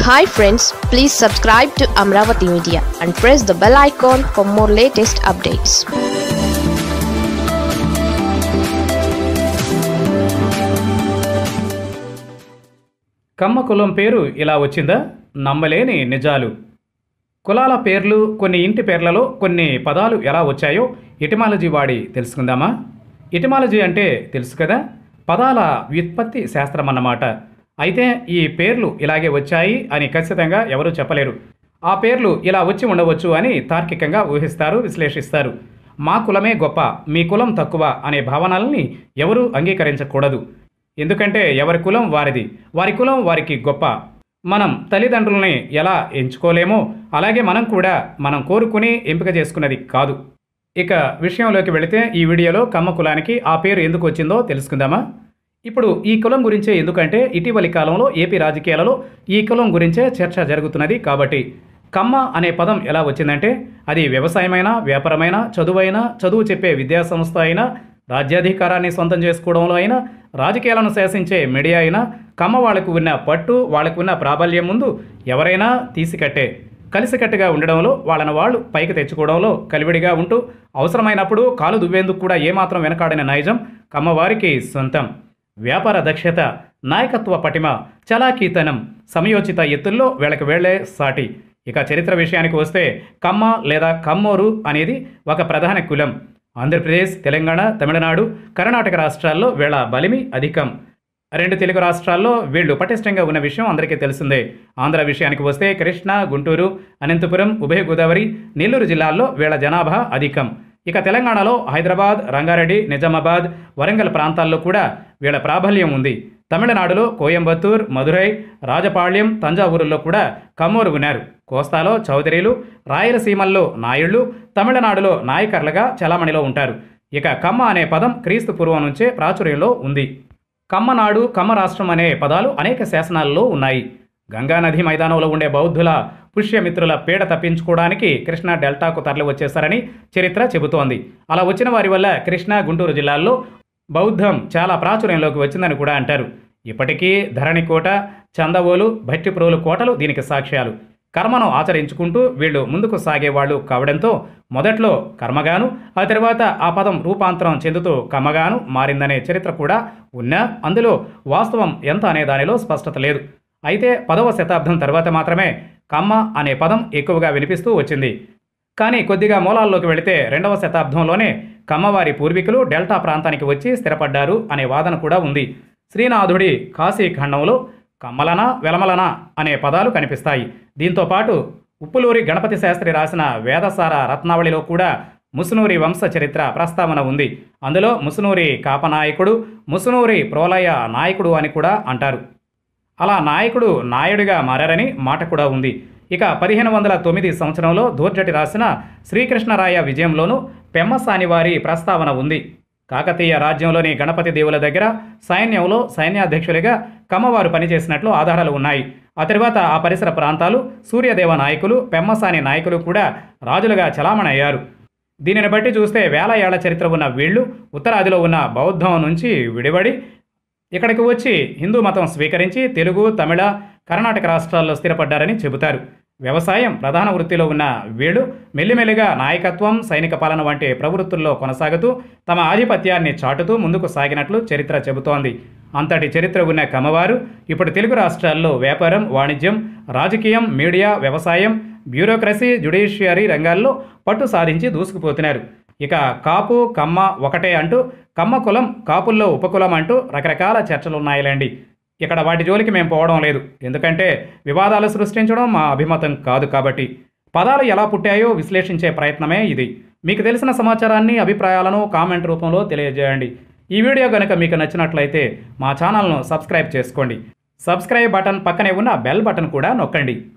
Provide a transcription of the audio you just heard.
hi friends please subscribe to Amaravati media and press the bell icon for more latest updates Kamma కులం పేరు ఇలా వచ్చిందా నమ్మలేని నిజాలు కులాల పేర్లు కొన్ని ఇంటి పేర్లలో కొన్ని పదాలు ఎలా వచ్చాయో ఇటిమాలజీ వాడి తెలుసుకుందామా ఇటిమాలజీ అంటే తెలుసు కదా పదాల వ్యుత్పత్తి శాస్త్రం అన్నమాట అయితే ఈ పేర్లు ఇలాగే వచ్చాయి అని ఖచ్చితంగా ఎవరూ చెప్పలేరు ఆ పేర్లు ఇలా వచ్చి ఉండవచ్చు అని తార్కికంగా ఊహిస్తారు విశ్లేషిస్తారు మా కులమే గొప్ప మీ కులం తక్కువ అనే భావనల్ని ఎవరూ అంగీకరించకూడదు ఎందుకంటే ఎవరి కులం వారిది వారి కులం వారికి గొప్ప మనం తల్లిదండ్రులని ఎలా ఎంచుకోలేమో అలాగే మనం కూడా మనం కోరుకుని ఎంపిక చేసుకున్నది కాదు ఇక విషయంలోకి వెళితే ఈ వీడియోలో కమ్మ కులానికి ఆ పేరు ఎందుకు వచ్చిందో తెలుసుకుందామా ఇప్పుడు ఈ కులం గురించే ఎందుకంటే ఇటీవలి కాలంలో ఏపీ రాజకీయాలలో ఈ కులం గురించే చర్చ జరుగుతున్నది కాబట్టి కమ్మ అనే పదం ఎలా వచ్చిందంటే అది వ్యవసాయమైనా వ్యాపారమైనా చదువైనా చదువు చెప్పే విద్యాసంస్థ అయినా రాజ్యాధికారాన్ని సొంతం చేసుకోవడంలో అయినా రాజకీయాలను శాసించే మీడియా అయినా కమ్మ వాళ్లకు ఉన్న పట్టు వాళ్లకు ఉన్న ప్రాబల్యం ముందు ఎవరైనా తీసికట్టే కలిసికట్టుగా ఉండడంలో వాళ్ళని వాళ్ళు పైకి తెచ్చుకోవడంలో కలివిడిగా ఉంటూ అవసరమైనప్పుడు కాలు దువ్వేందుకు కూడా ఏమాత్రం వెనకాడిన నైజం కమ్మవారికి సొంతం వ్యాపార దక్షత నాయకత్వ పటిమ చలాకీతనం సమయోచిత ఎత్తుల్లో వీళ్ళకి వేళ్లే సాటి ఇక చరిత్ర విషయానికి వస్తే కమ్మ లేదా కమ్మోరు అనేది ఒక ప్రధాన కులం ఆంధ్రప్రదేశ్ తెలంగాణ తమిళనాడు కర్ణాటక రాష్ట్రాల్లో వీళ్ళ బలిమి అధికం రెండు తెలుగు రాష్ట్రాల్లో వీళ్ళు పటిష్టంగా ఉన్న విషయం అందరికీ తెలిసిందే ఆంధ్ర విషయానికి వస్తే కృష్ణా గుంటూరు అనంతపురం ఉభయ గోదావరి నెల్లూరు జిల్లాల్లో వీళ్ళ జనాభా అధికం ఇక తెలంగాణలో హైదరాబాద్ రంగారెడ్డి నిజామాబాద్ వరంగల్ ప్రాంతాల్లో కూడా వీళ్ళ ప్రాబల్యం ఉంది తమిళనాడులో కోయంబత్తూర్ మధురై రాజపాళ్యం తంజావూరులో కూడా కమ్మూరు ఉన్నారు కోస్తాలో చౌదరీలు రాయలసీమల్లో నాయుళ్ళు తమిళనాడులో నాయకర్లుగా చలామణిలో ఉంటారు ఇక కమ్మ అనే పదం క్రీస్తు పూర్వం నుంచే ప్రాచుర్యంలో ఉంది కమ్మనాడు కమ్మ రాష్ట్రం అనే పదాలు అనేక శాసనాల్లో ఉన్నాయి గంగానది మైదానంలో ఉండే బౌద్ధుల పుష్యమిత్రుల పీడ తప్పించుకోవడానికి కృష్ణా డెల్టాకు తరలి వచ్చేశారని చరిత్ర చెబుతోంది అలా వచ్చిన వారి వల్ల కృష్ణా గుంటూరు జిల్లాల్లో బౌద్ధం చాలా ప్రాచుర్యంలోకి వచ్చిందని కూడా అంటారు ఇప్పటికీ ధరణికోట చందవోలు భట్టిప్రోలు కోటలు దీనికి సాక్ష్యాలు కర్మను ఆచరించుకుంటూ వీళ్ళు ముందుకు సాగేవాళ్ళు కావడంతో మొదట్లో కర్మగాను ఆ తర్వాత ఆ పదం రూపాంతరం చెందుతూ కమ్మగాను మారిందనే చరిత్ర కూడా ఉన్నా అందులో వాస్తవం ఎంత అనే దానిలో స్పష్టత లేదు అయితే పదవ శతాబ్దం తర్వాత మాత్రమే కమ్మ అనే పదం ఎక్కువగా వినిపిస్తూ వచ్చింది కానీ కొద్దిగా మూలాల్లోకి వెళితే రెండవ శతాబ్దంలోనే కమ్మవారి పూర్వీకులు డెల్టా ప్రాంతానికి వచ్చి స్థిరపడ్డారు అనే వాదన కూడా ఉంది శ్రీనాథుడి కాశీ ఖండంలో కమ్మలన వెలమలన అనే పదాలు కనిపిస్తాయి దీంతో పాటు ఉప్పులూరి గణపతి శాస్త్రి రాసిన వేదసార రత్నావళిలో కూడా ముసునూరి వంశ చరిత్ర ప్రస్తావన ఉంది అందులో ముసునూరి కాపనాయకుడు ముసునూరి ప్రోలయ నాయకుడు అని కూడా అంటారు అలా నాయకుడు నాయుడిగా మారారని మాట కూడా ఉంది ఇక పదిహేను వందల తొమ్మిది సంవత్సరంలో దూర్జటి రాసిన శ్రీకృష్ణరాయ విజయంలోనూ పెమ్మసాని వారి ప్రస్తావన ఉంది కాకతీయ రాజ్యంలోని గణపతి దేవుల దగ్గర సైన్యంలో సైన్యాధ్యక్షులుగా కమ్మవారు పనిచేసినట్లు ఆధారాలు ఉన్నాయి ఆ తర్వాత ఆ పరిసర ప్రాంతాలు సూర్యదేవ నాయకులు పెమ్మసాని నాయకులు కూడా రాజులుగా చలామణయ్యారు దీనిని బట్టి చూస్తే వేల ఏళ్ల చరిత్ర ఉన్న వీళ్ళు ఉత్తరాదిలో ఉన్న బౌద్ధం నుంచి విడివడి ఇక్కడికి వచ్చి హిందూ మతం స్వీకరించి తెలుగు తమిళ కర్ణాటక రాష్ట్రాల్లో స్థిరపడ్డారని చెబుతారు వ్యవసాయం ప్రధాన వృత్తిలో ఉన్న వీళ్ళు మెల్లిమెల్లిగా నాయకత్వం సైనిక పాలన వంటి ప్రవృత్తుల్లో కొనసాగుతూ తమ ఆధిపత్యాన్ని చాటుతూ ముందుకు సాగినట్లు చరిత్ర చెబుతోంది అంతటి చరిత్ర ఉన్న కమ్మవారు ఇప్పుడు తెలుగు రాష్ట్రాల్లో వ్యాపారం వాణిజ్యం రాజకీయం మీడియా వ్యవసాయం బ్యూరోక్రసీ జ్యుడిషియరీ రంగాల్లో పట్టు సాధించి దూసుకుపోతున్నారు ఇక కాపు కమ్మ ఒకటే అంటూ కమ్మ కులం కాపుల్లో ఉపకులం అంటూ రకరకాల చర్చలు ఉన్నాయిలేండి ఇక్కడ వాటి జోలికి మేము పోవడం లేదు ఎందుకంటే వివాదాలు సృష్టించడం మా అభిమతం కాదు కాబట్టి పదాలు ఎలా పుట్టాయో విశ్లేషించే ప్రయత్నమే ఇది మీకు తెలిసిన సమాచారాన్ని అభిప్రాయాలను కామెంట్ రూపంలో తెలియజేయండి ఈ వీడియో కనుక మీకు నచ్చినట్లయితే మా ఛానల్ను సబ్స్క్రైబ్ చేసుకోండి సబ్స్క్రైబ్ బటన్ పక్కనే ఉన్న బెల్ బటన్ కూడా నొక్కండి